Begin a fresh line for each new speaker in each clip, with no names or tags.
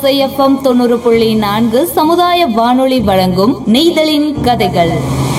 ஓசைஎஃப்எம் தொண்ணூறு புள்ளி நான்கு சமுதாய வானொலி வழங்கும் நெய்தலின் கதைகள்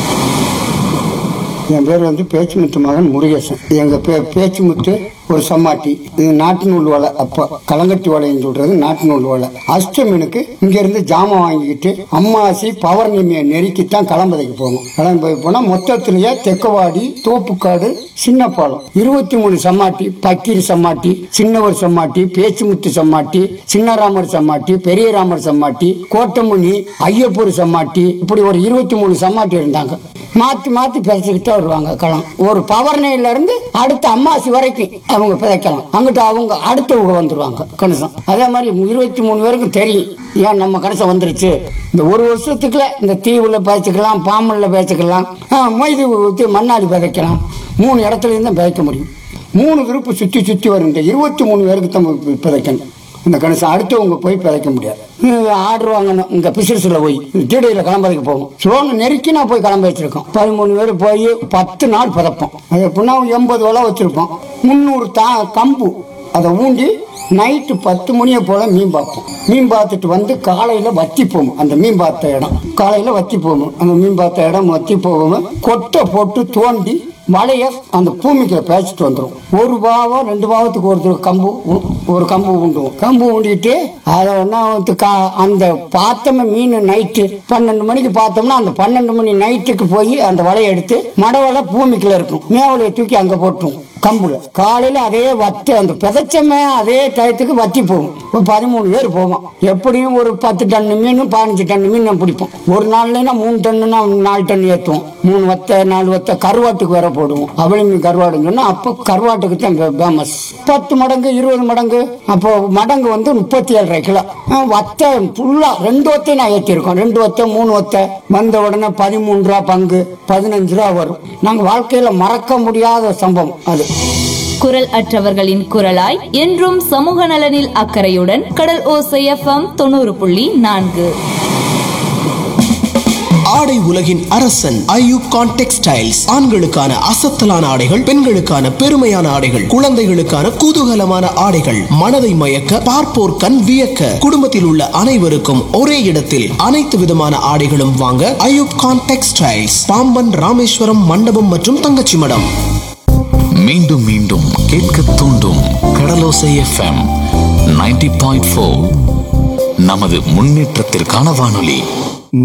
என் பேர் வந்து பேச்சுமுத்து மகன் முருகேசன் எங்க பே பேச்சுமுத்து ஒரு சம்மாட்டி இது நாட்டு நூல் வலை அப்போ கலங்கட்டி வலைன்னு சொல்றது நாட்டு நூல் வலை அஷ்டமீனுக்கு இங்க இருந்து ஜாமான் வாங்கிக்கிட்டு அம்மாசி பௌர்ணமியை நெருக்கித்தான் களம்பதைக்கு போகணும் களம்பதை போனா மொத்தத்திலேயே தெக்கவாடி தோப்புக்காடு சின்னப்பாலம் இருபத்தி மூணு சம்மாட்டி பக்கீர் சம்மாட்டி சின்னவர் சம்மாட்டி பேச்சுமுத்து சம்மாட்டி சின்னராமர் சம்மாட்டி பெரியராமர் சம்மாட்டி கோட்டமுனி ஐயப்பூர் சம்மாட்டி இப்படி ஒரு இருபத்தி மூணு சம்மாட்டி இருந்தாங்க மாத்தி மாத்தி பேசிக்கிட்டே வருவாங்க களம் ஒரு பவர்னையில இருந்து அடுத்த அம்மாசி வரைக்கும் அவங்க பிழைக்கலாம் அங்கிட்ட அவங்க அடுத்தவங்க வந்துருவாங்க கணிசம் அதே மாதிரி இருபத்தி மூணு பேருக்கும் தெரியும் ஏன் நம்ம கணிசம் வந்துருச்சு இந்த ஒரு வருஷத்துக்குள்ள இந்த தீவுல பேசிக்கலாம் பாம்பன்ல பேசிக்கலாம் ஆ, மொய்து ஊத்தி மண்ணாடி விதைக்கலாம் மூணு இடத்துல இருந்து விதைக்க முடியும் மூணு குரூப் சுத்தி சுத்தி வரும் இந்த இருபத்தி மூணு பேருக்கு தான் விதைக்கணும் இந்த கணேசன் அடுத்தவங்க போய் பிழைக்க முடியாது ஆர்டர் வாங்கணும் இங்க பிசினஸ்ல போய் டீடையில கிளம்பறதுக்கு போகும் சோனு நெருக்கி நான் போய் கிளம்ப வச்சிருக்கோம் பதிமூணு பேர் போய் பத்து நாள் பதப்போம் அது எப்படின்னா எண்பது வலை வச்சிருப்போம் முந்நூறு தா கம்பு அதை ஊண்டி நைட்டு பத்து மணியை போல மீன் பார்ப்போம் மீன் பார்த்துட்டு வந்து காலையில வத்தி போகும் அந்த மீன் பார்த்த இடம் காலையில வத்தி போகும் அந்த மீன் பார்த்த இடம் வத்தி போகும் கொட்டை போட்டு தோண்டி மழைய அந்த பூமிக்குள்ள பேசிட்டு வந்துடும் ஒரு பாவம் ரெண்டு பாவத்துக்கு ஒருத்தர் கம்பு உ- ஒரு கம்பு உண்டுவோம் கம்பு ஊண்டிட்டு அதை ஒன்றா வந்து கா அந்த பார்த்தோமே மீன் நைட்டு பன்னெண்டு மணிக்கு பார்த்தோம்னா அந்த பன்னெண்டு மணி நைட்டுக்கு போய் அந்த வலையை எடுத்து மடவலை பூமிக்குள்ள இருக்கும் மேவலையை தூக்கி அங்கே போட்டுரும் கம்புல காலையில அதே வத்து அந்த பிதைச்சமே அதே டயத்துக்கு வத்தி போகும் ஒரு பதிமூணு பேர் போவோம் எப்படியும் ஒரு பத்து டன் மீன் பதினஞ்சு டன் மீன் நான் பிடிப்போம் ஒரு நாள்லனா மூணு டன்னுனா நாலு டன் ஏற்றுவோம் மூணு வத்தை நாலு வத்தை கருவாட்டுக்கு வேற போடுவோம் அவளி மீன் கருவாடுன்னு சொன்னா அப்போ கருவாட்டுக்கு தான் ஃபேமஸ் பத்து மடங்கு இருபது மடங்கு அப்போ மடங்கு வந்து முப்பத்தி ஏழரை கிலோ ஆ, வத்தை ஃபுல்லா ரெண்டு வத்தை நான் ஏற்றிருக்கோம் ரெண்டு வத்தை மூணு வத்தை வந்த உடனே பதிமூணு ரூபா பங்கு பதினஞ்சு ரூபா வரும் நாங்கள் வாழ்க்கையில மறக்க முடியாத சம்பவம் அது
குரல் அற்றவர்களின் குரலாய் என்றும் சமூக நலனில் அக்கறையுடன் கடல் ஓசைஎஃப்எம் தொண்ணூறு புள்ளி நான்கு
ஆடை உலகின் அரசன் ஐயூப் கான் டெக்ஸ்டைல்ஸ் ஆண்களுக்கான அசத்தலான ஆடைகள் பெண்களுக்கான பெருமையான ஆடைகள் குழந்தைகளுக்கான குதூகலமான ஆடைகள் மனதை மயக்க பார்ப்போர் கண் வியக்க குடும்பத்தில் உள்ள அனைவருக்கும் ஒரே இடத்தில் அனைத்து விதமான ஆடைகளும் வாங்க ஐயூப் கான் டெக்ஸ்டைல்ஸ் பாம்பன் ராமேஸ்வரம் மண்டபம் மற்றும் தங்கச்சி மடம்
மீண்டும் மீண்டும் கேட்க தூண்டும் கடலோசை எஃப்எம் 90.4 பாயிண்ட் நமது முன்னேற்றத்திற்கான வானொலி